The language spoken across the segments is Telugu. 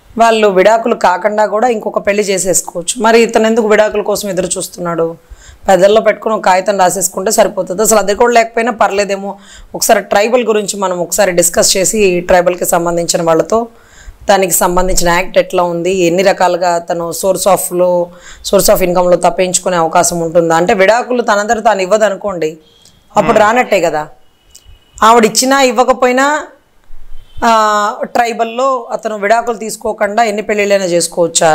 వాళ్ళు విడాకులు కాకుండా కూడా ఇంకొక పెళ్లి చేసేసుకోవచ్చు మరి ఇతను ఎందుకు విడాకుల కోసం ఎదురు చూస్తున్నాడు పెద్దల్లో పెట్టుకుని ఒక కాగితం రాసేసుకుంటే సరిపోతుంది అసలు అది కూడా లేకపోయినా పర్లేదేమో ఒకసారి ట్రైబల్ గురించి మనం ఒకసారి డిస్కస్ చేసి ఈ ట్రైబల్కి సంబంధించిన వాళ్ళతో దానికి సంబంధించిన యాక్ట్ ఎట్లా ఉంది ఎన్ని రకాలుగా తను సోర్స్ ఆఫ్లో సోర్స్ ఆఫ్ ఇన్కమ్లో తప్పించుకునే అవకాశం ఉంటుందా అంటే విడాకులు తనందరూ తాను ఇవ్వదు అనుకోండి అప్పుడు రానట్టే కదా ఆవిడ ఇచ్చినా ఇవ్వకపోయినా ఆ, ట్రైబల్లో అతను విడాకులు తీసుకోకుండా ఎన్ని పెళ్ళిళ్ళైనా చేసుకోవచ్చా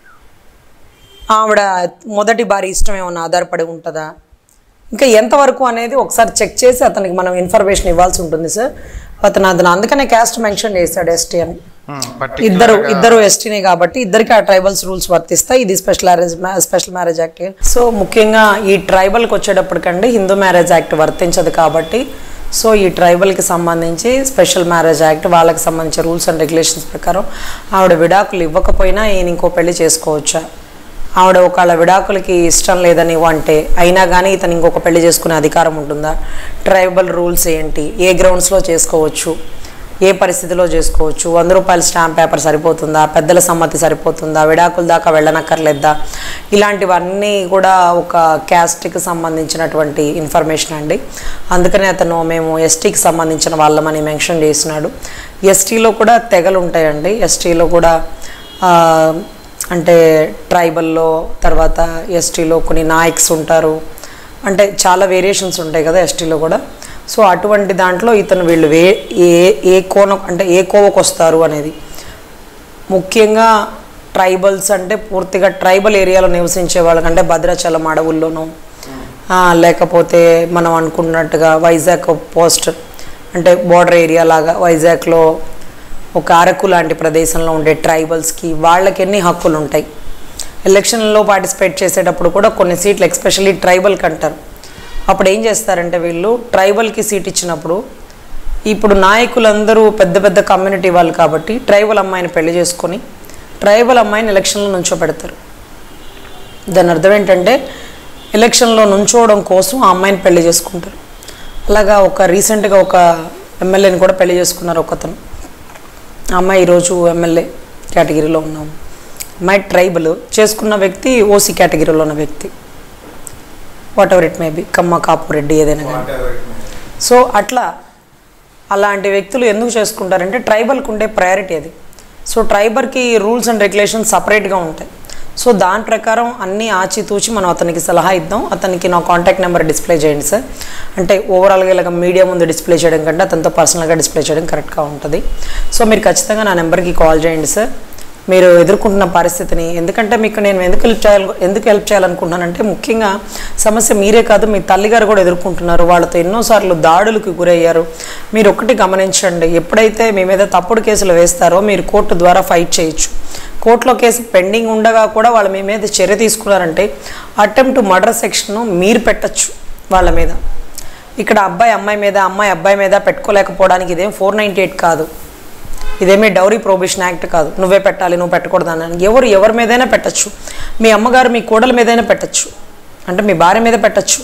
ఆవిడ మొదటి భార్య ఇష్టం ఏమన్నా ఆధారపడి ఉంటుందా ఇంకా ఎంతవరకు అనేది ఒకసారి చెక్ చేసి అతనికి మనం ఇన్ఫర్మేషన్ ఇవ్వాల్సి ఉంటుంది సార్ అతను అతను అందుకనే క్యాస్ట్ మెన్షన్ చేశాడు ఎస్టీ అని ఇద్దరు ఇద్దరు ఎస్టీనే కాబట్టి ఇద్దరికి ఆ ట్రైబల్స్ రూల్స్ వర్తిస్తాయి ఇది special marriage special marriage act so ముఖ్యంగా ఈ ట్రైబల్కి వచ్చేటప్పటికండి హిందూ మ్యారేజ్ యాక్ట్ వర్తించదు కాబట్టి సో ఈ ట్రైబల్కి సంబంధించి స్పెషల్ మ్యారేజ్ యాక్ట్ వాళ్ళకి సంబంధించిన రూల్స్ అండ్ రెగ్యులేషన్స్ ప్రకారం ఆవిడ విడాకులు ఇవ్వకపోయినా ఈయన ఇంకో పెళ్లి చేసుకోవచ్చా ఆవిడ ఒకళ్ళ విడాకులకి ఇష్టం లేదని అంటే అయినా కానీ ఇతను ఇంకొక పెళ్లి చేసుకునే అధికారం ఉంటుందా ట్రైబల్ రూల్స్ ఏంటి ఏ గ్రౌండ్స్లో చేసుకోవచ్చు ఏ పరిస్థితిలో చేసుకోవచ్చు వంద రూపాయల స్టాంప్ పేపర్ సరిపోతుందా పెద్దల సమ్మతి సరిపోతుందా విడాకుల దాకా వెళ్ళనక్కర్లేదా ఇలాంటివన్నీ కూడా ఒక క్యాస్ట్కి సంబంధించినటువంటి ఇన్ఫర్మేషన్ అండి అందుకనే అతను మేము ఎస్టీకి సంబంధించిన వాళ్ళమని మెన్షన్ చేసినాడు ఎస్టీలో కూడా తెగలు ఉంటాయండి ఎస్టీలో కూడా ఆ, అంటే ట్రైబల్లో తర్వాత ఎస్టీలో కొన్ని నాయక్స్ ఉంటారు అంటే చాలా వేరియేషన్స్ ఉంటాయి కదా ఎస్టీలో కూడా సో అటువంటి దాంట్లో ఇతను వీళ్ళు వే ఏ ఏ కోన అంటే ఏ కోవకు వస్తారు అనేది ముఖ్యంగా ట్రైబల్స్ అంటే పూర్తిగా ట్రైబల్ ఏరియాలో నివసించే వాళ్ళకంటే భద్రాచలం అడవుల్లోనూ ఆ, లేకపోతే మనం అనుకున్నట్టుగా వైజాగ్ పోస్ట్ అంటే బోర్డర్ ఏరియా లాగా వైజాగ్లో ఒక అరకు లాంటి ప్రదేశంలో ఉండే ట్రైబల్స్కి వాళ్ళకి ఎన్ని హక్కులు ఉంటాయి ఎలక్షన్లో పార్టిసిపేట్ చేసేటప్పుడు కూడా కొన్ని సీట్లు ఎక్స్పెషల్లీ ట్రైబల్కి అంటారు అప్పుడు ఏం చేస్తారంటే వీళ్ళు ట్రైబల్కి సీట్ ఇచ్చినప్పుడు ఇప్పుడు నాయకులందరూ పెద్ద పెద్ద కమ్యూనిటీ వాళ్ళు కాబట్టి ట్రైబల్ అమ్మాయిని పెళ్లి చేసుకొని ట్రైబల్ అమ్మాయిని ఎలక్షన్లో నుంచోబెడతారు దాని అర్థం ఏంటంటే ఎలక్షన్లో నుంచోవడం కోసం ఆ అమ్మాయిని పెళ్లి చేసుకుంటారు అలాగా ఒక రీసెంట్గా ఒక ఎమ్మెల్యేని కూడా పెళ్లి చేసుకున్నారు ఒకతను ఆ అమ్మాయి ఈరోజు ఎమ్మెల్యే కేటగిరీలో ఉన్నాం అమ్మాయి ట్రైబల్ చేసుకున్న వ్యక్తి ఓసీ కేటగిరీలో ఉన్న వ్యక్తి whatever it may be Kamma Kapu Reddy ఏదైనా కానీ సో అట్లా అలాంటి వ్యక్తులు ఎందుకు చేసుకుంటారంటే ట్రైబల్కి ఉండే ప్రయారిటీ అది సో ట్రైబర్కి రూల్స్ అండ్ రెగ్యులేషన్స్ సపరేట్గా ఉంటాయి సో దాని ప్రకారం అన్నీ ఆచితూచి మనం అతనికి సలహా ఇద్దాం అతనికి నా కాంటాక్ట్ నెంబర్ డిస్ప్లే చేయండి సార్ అంటే ఓవరాల్గా ఇలాగ మీడియా ముందు డిస్ప్లే చేయడం కంటే అతనితో పర్సనల్గా డిస్ప్లే చేయడం కరెక్ట్గా ఉంటుంది సో మీరు ఖచ్చితంగా నా నెంబర్కి కాల్ చేయండి సార్ మీరు ఎదుర్కొంటున్న పరిస్థితిని ఎందుకంటే మీకు నేను ఎందుకు హెల్ప్ చేయాలి ఎందుకు హెల్ప్ చేయాలనుకుంటున్నానంటే ముఖ్యంగా సమస్య మీరే కాదు మీ తల్లిగారు కూడా ఎదుర్కొంటున్నారు వాళ్ళతో ఎన్నోసార్లు దాడులకు గురయ్యారు మీరు ఒక్కటి గమనించండి ఎప్పుడైతే మీ మీద తప్పుడు కేసులు వేస్తారో మీరు కోర్టు ద్వారా ఫైట్ చేయొచ్చు కోర్టులో కేసు పెండింగ్ ఉండగా కూడా వాళ్ళ మీ మీద చర్య తీసుకున్నారంటే అటెంప్ట్ మర్డర్ సెక్షన్ మీరు పెట్టచ్చు వాళ్ళ మీద ఇక్కడ అబ్బాయి అమ్మాయి మీద అమ్మాయి అబ్బాయి మీద పెట్టుకోలేకపోవడానికి ఇదేం ఫోర్ నైంటీ ఎయిట్ కాదు ఇదేమీ డౌరీ ప్రొబిషన్ యాక్ట్ కాదు నువ్వే పెట్టాలి నువ్వు పెట్టకూడదు అని ఎవరు ఎవరి మీదైనా పెట్టచ్చు మీ అమ్మగారు మీ కోడల మీదైనా పెట్టచ్చు అంటే మీ భార్య మీద పెట్టచ్చు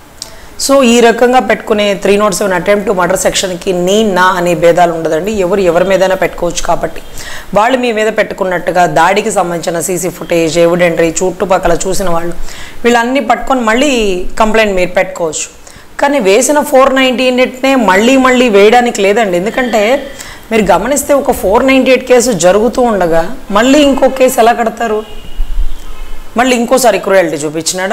సో ఈ రకంగా పెట్టుకునే three not seven attempt murder సెక్షన్కి నీ నా అనే భేదాలు ఉండదండి ఎవరు ఎవరి మీదైనా పెట్టుకోవచ్చు కాబట్టి వాళ్ళు మీ మీద పెట్టుకున్నట్టుగా దాడికి సంబంధించిన సీసీ ఫుటేజ్ ఎవిడెంటరీ చుట్టుపక్కల చూసిన వాళ్ళు వీళ్ళన్నీ పట్టుకొని మళ్ళీ కంప్లైంట్ మీరు పెట్టుకోవచ్చు కానీ వేసిన ఫోర్ నైంటీ ఎయిట్నే మళ్ళీ మళ్ళీ వేయడానికి లేదండి ఎందుకంటే మీరు గమనిస్తే ఒక ఫోర్ నైంటీ ఎయిట్ కేసు జరుగుతూ ఉండగా మళ్ళీ ఇంకో కేసు ఎలా కడతారు మళ్ళీ ఇంకోసారి క్రూయల్టీ చూపించినాడా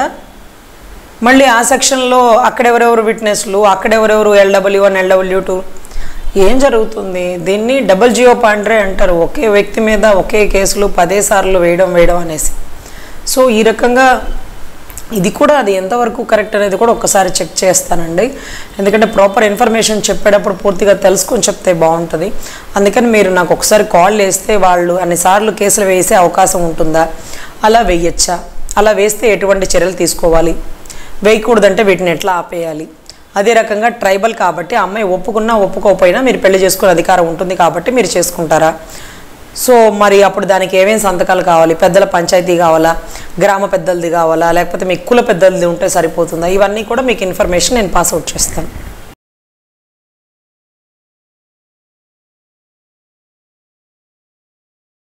మళ్ళీ ఆ సెక్షన్లో అక్కడెవరెవరు విట్నెస్లు అక్కడెవరెవరు ఎల్డబ్ల్యూ వన్ ఎల్డబ్ల్యూ టూ ఏం జరుగుతుంది దీన్ని డబుల్ జియో పాండ్రే అంటారు ఒకే వ్యక్తి మీద ఒకే కేసులు పదే సార్లు వేయడం వేయడం అనేసి సో ఈ రకంగా ఇది కూడా అది ఎంతవరకు కరెక్ట్ అనేది కూడా ఒకసారి చెక్ చేస్తానండి ఎందుకంటే ప్రాపర్ ఇన్ఫర్మేషన్ చెప్పేటప్పుడు పూర్తిగా తెలుసుకొని చెప్తే బాగుంటుంది అందుకని మీరు నాకు ఒకసారి కాల్ చేస్తే వాళ్ళు అన్నిసార్లు కేసులు వేసే అవకాశం ఉంటుందా అలా వేయచ్చా అలా వేస్తే ఎటువంటి చర్యలు తీసుకోవాలి వేయకూడదంటే వీటిని ఎట్లా ఆపేయాలి అదే రకంగా ట్రైబల్ కాబట్టి ఆ అమ్మాయి ఒప్పుకున్నా ఒప్పుకోకపోయినా మీరు పెళ్లి చేసుకునే అధికారం ఉంటుంది కాబట్టి మీరు చేసుకుంటారా సో మరి అప్పుడు దానికి ఏమేమి సంతకాలు కావాలి పెద్దల పంచాయతీ కావాలా గ్రామ పెద్దలది కావాలా లేకపోతే మీ కుల పెద్దలది ఉంటే సరిపోతుందా ఇవన్నీ కూడా మీకు ఇన్ఫర్మేషన్ నేను పాస్ అవుట్ చేస్తాను